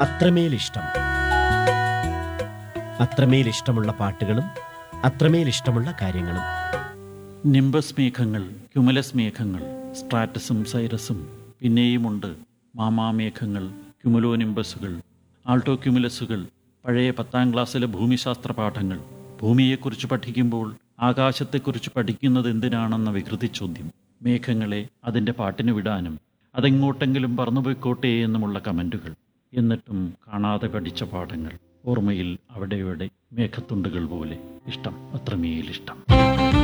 അത്രമേൽ ഇഷ്ടം അത്രമേൽ ഇഷ്ടമുള്ള പാട്ടുകളും അത്രമേൽ ഇഷ്ടമുള്ള കാര്യങ്ങളും നിംബസ് മേഘങ്ങൾ ക്യുമുലസ് മേഘങ്ങൾ സ്ട്രാറ്റസും സൈറസും പിന്നെയുമുണ്ട് മാമാമേഘങ്ങൾ ക്യുമുലോ നിംബസുകൾ ആൾട്ടോ ക്യുമുലസുകൾ പഴയ പത്താം ക്ലാസ്സിലെ ഭൂമിശാസ്ത്ര പാഠങ്ങൾ ഭൂമിയെക്കുറിച്ച് പഠിക്കുമ്പോൾ ആകാശത്തെക്കുറിച്ച് പഠിക്കുന്നത് എന്തിനാണെന്ന വികൃതി ചോദ്യം മേഘങ്ങളെ അതിൻ്റെ പാട്ടിന് വിടാനും അതെങ്ങോട്ടെങ്കിലും പറന്നുപോയിക്കോട്ടെ എന്നുമുള്ള കമൻറ്റുകൾ എന്നിട്ടും കാണാതെ പഠിച്ച പാഠങ്ങൾ ഓർമ്മയിൽ അവിടെ ഇവിടെ മേഘത്തുണ്ടുകൾ പോലെ ഇഷ്ടം അത്രമേൽ ഇഷ്ടം